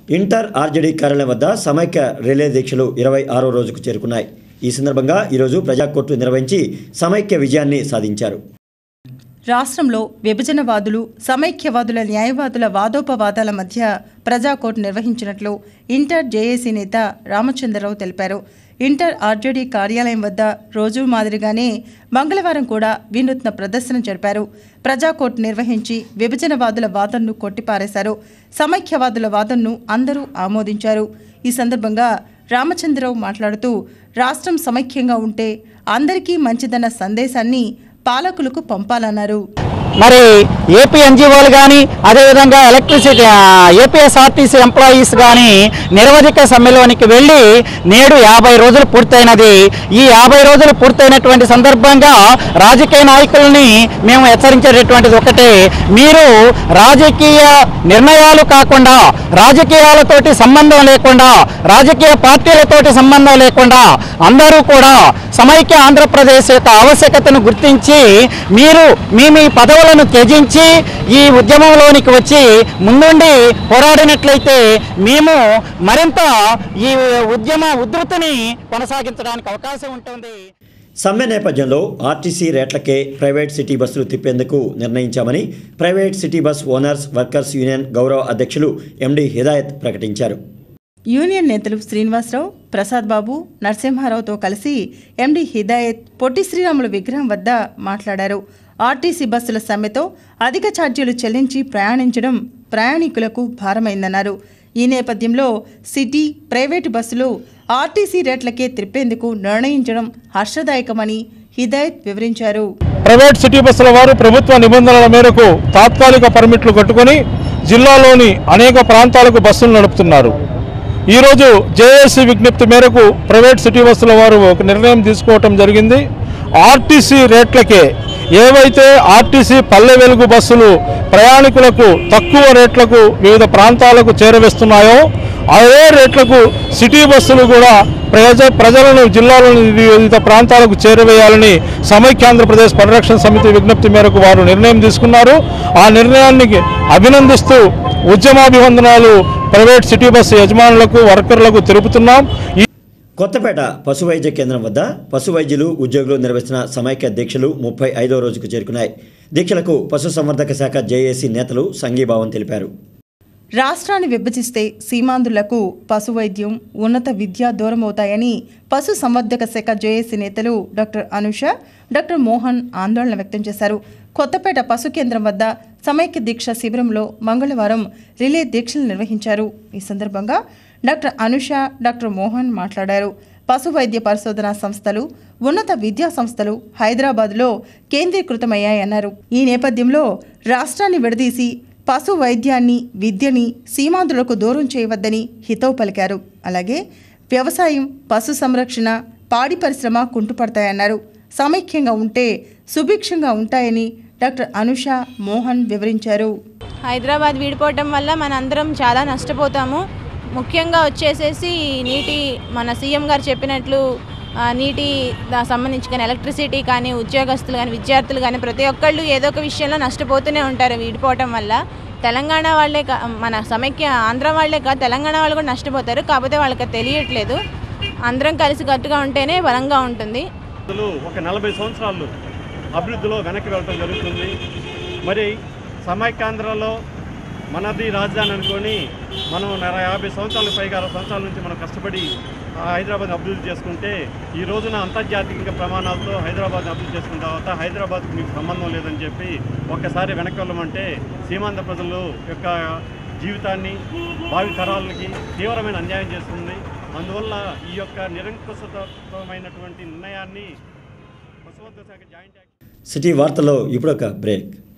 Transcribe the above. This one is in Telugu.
ఇంటర్ ఆర్జేడీ కార్యాలయం వద్ద సమైక్య రిలే దీక్షలు ఇరవై ఆరో రోజుకు చేరుకున్నాయి ఈ సందర్భంగా ఈరోజు ప్రజాకోర్టు నిర్వహించి సమైక్య విజయాన్ని సాధించారు రాష్ట్రంలో విభజనవాదులు సమైక్యవాదుల న్యాయవాదుల వాదోపవాదాల మధ్య ప్రజాకోర్టు నిర్వహించినట్లు ఇంటర్ జేఏసీ నేత రామచంద్రరావు తెలిపారు ఇంటర్ ఆర్జేడీ కార్యాలయం వద్ద రోజు మాదిరిగానే మంగళవారం కూడా వినూత్న ప్రదర్శన జరిపారు ప్రజాకోర్టు నిర్వహించి విభజనవాదుల వాదనను కొట్టిపారేశారు సమైక్యవాదుల వాదనను అందరూ ఆమోదించారు ఈ సందర్భంగా రామచంద్రరావు మాట్లాడుతూ రాష్ట్రం సమైక్యంగా ఉంటే అందరికీ మంచిదన్న సందేశాన్ని పాలకులకు పంపాలన్నారు మరి ఏపీ ఎన్జిఓలు కానీ అదేవిధంగా ఎలక్ట్రిసిటీ ఏపీఎస్ఆర్టీసీ ఎంప్లాయీస్ కానీ నిరవధిక సమ్మెలోనికి వెళ్ళి నేడు యాభై రోజులు పూర్తయినది ఈ యాభై రోజులు పూర్తయినటువంటి సందర్భంగా రాజకీయ నాయకుల్ని మేము హెచ్చరించేటటువంటిది ఒకటే మీరు రాజకీయ నిర్ణయాలు కాకుండా రాజకీయాలతోటి సంబంధం లేకుండా రాజకీయ పార్టీలతోటి సంబంధం లేకుండా అందరూ కూడా సమైక్య ఆంధ్రప్రదేశ్ యొక్క ఆవశ్యకతను గుర్తించి మీరు మీ మీ పదవులను త్యజించి ఈ ఉద్యమంలోనికి వచ్చి ముందుండి పోరాడినట్లయితే మేము మరింత ఈ ఉద్యమ ఉధృతిని కొనసాగించడానికి అవకాశం ఉంటుంది సమ్మె నేపథ్యంలో ఆర్టీసీ రేట్లకే ప్రైవేట్ సిటీ బస్సులు తిప్పేందుకు నిర్ణయించామని private city bus owners workers union గౌరవ అధ్యక్షులు ఎండి హిదాయత్ ప్రకటించారు యూనియన్ నేతలు శ్రీనివాసరావు ప్రసాద్ బాబు నరసింహారావుతో కలిసి ఎండి హిదాయత్ పొట్టి శ్రీరాములు విగ్రహం వద్ద మాట్లాడారు ఆర్టీసీ బస్సుల సమ్మెతో అధిక ఛార్జీలు చెల్లించి ప్రయాణించడం ప్రయాణికులకు భారమైందన్నారు ఈ నేపథ్యంలో సిటీ ప్రైవేటు బస్సులు ఆర్టీసీ రేట్లకే త్రిప్పేందుకు నిర్ణయించడం హర్షదాయకమని హిదాయత్ వివరించారు ప్రైవేట్ సిటీ బస్సుల వారు ప్రభుత్వ నిబంధనల మేరకు తాత్కాలిక పర్మిట్లు కట్టుకొని జిల్లాలోని అనేక ప్రాంతాలకు బస్సులు నడుపుతున్నారు ఈరోజు జేఏసీ విజ్ఞప్తి మేరకు ప్రైవేట్ సిటీ బస్సుల వారు ఒక నిర్ణయం తీసుకోవటం జరిగింది ఆర్టీసీ రేట్లకే ఏవైతే ఆర్టీసీ పల్లె వెలుగు బస్సులు ప్రయాణికులకు తక్కువ రేట్లకు వివిధ ప్రాంతాలకు చేరవేస్తున్నాయో అదే రేట్లకు సిటీ బస్సులు కూడా ప్రజ ప్రజలను జిల్లాలోని వివిధ ప్రాంతాలకు చేరవేయాలని సమైక్య ఆంధ్రప్రదేశ్ పరిరక్షణ సమితి విజ్ఞప్తి మేరకు వారు నిర్ణయం తీసుకున్నారు ఆ నిర్ణయాన్ని అభినందిస్తూ ఉద్యమాభివందనాలు ప్రైవేట్ సిటీ బస్సు యజమానులకు వర్కర్లకు తెలుపుతున్నాం ఈ కొత్తపేట పశు వైద్య కేంద్రం వద్ద పశు వైద్యులు ఉద్యోగులు నిర్వహిస్తున్న సమైక్య దీక్షలు ముప్పై ఐదో రోజుకు చేరుకున్నాయి దీక్షలకు పశుసంవర్ధక శాఖ జేఏసీ నేతలు సంఘీభావం తెలిపారు రాష్ట్రాన్ని విభజిస్తే సీమాంధ్రులకు పశు వైద్యం ఉన్నత విద్య దూరమవుతాయని పశు సంవర్ధక శాఖ జేఏసీ నేతలు డాక్టర్ అనుష డాక్టర్ మోహన్ ఆందోళన వ్యక్తం చేశారు కొత్తపేట పశు కేంద్రం వద్ద సమైక్య దీక్ష శిబిరంలో మంగళవారం రిలే దీక్షలు నిర్వహించారు ఈ సందర్భంగా డాక్టర్ అనుష డాక్టర్ మోహన్ మాట్లాడారు పశు వైద్య పరిశోధనా సంస్థలు ఉన్నత విద్యా సంస్థలు హైదరాబాద్లో కేంద్రీకృతమయ్యాయన్నారు ఈ నేపథ్యంలో రాష్ట్రాన్ని విడదీసి పశు వైద్యాన్ని విద్యని సీమాంధ్రులకు దూరం చేయవద్దని హితవు పలికారు అలాగే వ్యవసాయం పశు సంరక్షణ పాడి పరిశ్రమ కుంటుపడతాయన్నారు సమైక్యంగా ఉంటే సుభిక్షంగా ఉంటాయని డాక్టర్ అనుష మోహన్ వివరించారు హైదరాబాద్ విడిపోవటం వల్ల మనందరం చాలా నష్టపోతాము ముఖ్యంగా వచ్చేసేసి నీటి మన సీఎం గారు చెప్పినట్లు ఆ, నీటి దా- సంబంధించి కానీ ఎలక్ట్రిసిటీ కానీ ఉద్యోగస్తులు కానీ విద్యార్థులు కానీ ప్రతి ఒక్కళ్ళు ఏదో ఒక విషయంలో నష్టపోతూనే ఉంటారు విడిపోవటం వల్ల తెలంగాణ వాళ్ళే కా మన సమైక్య ఆంధ్ర వాళ్ళే కాదు తెలంగాణ వాళ్ళు కూడా నష్టపోతారు కాకపోతే వాళ్ళకి అది తెలియట్లేదు అందరం కలిసి గట్టుగా ఉంటేనే బలంగా ఉంటుంది అసలు ఒక నలభై సంవత్సరాలు అభివృద్ధిలో వెనక్కి వెళ్ళడం జరుగుతుంది మరి సమైక్యాంధ్రలో మనది రాజధాని అనుకొని మనం నర యాభై సంవత్సరాలకు పైగా అరవై సంవత్సరాల నుంచి మనం కష్టపడి ఆ హైదరాబాద్ అభివృద్ధి చేసుకుంటే ఈ రోజున అంతర్జాతీయ ప్రమాణాలతో హైదరాబాద్ అభివృద్ధి చేసుకున్న తర్వాత హైదరాబాద్కి మీకు సంబంధం లేదని చెప్పి ఒక్కసారి వెనక్కి వెళ్ళమంటే సీమాంధ్ర ప్రజలు యొక్క జీవితాన్ని భావి తరాలకి తీవ్రమైన అన్యాయం చేస్తుంది అందువల్ల ఈ యొక్క నిరంకుశతమైనటువంటి నిర్ణయాన్ని పశువర్ధ శాఖ జాయింట్ యాక్ట్ సిటీ వార్తల్లో ఇప్పుడొక బ్రేక్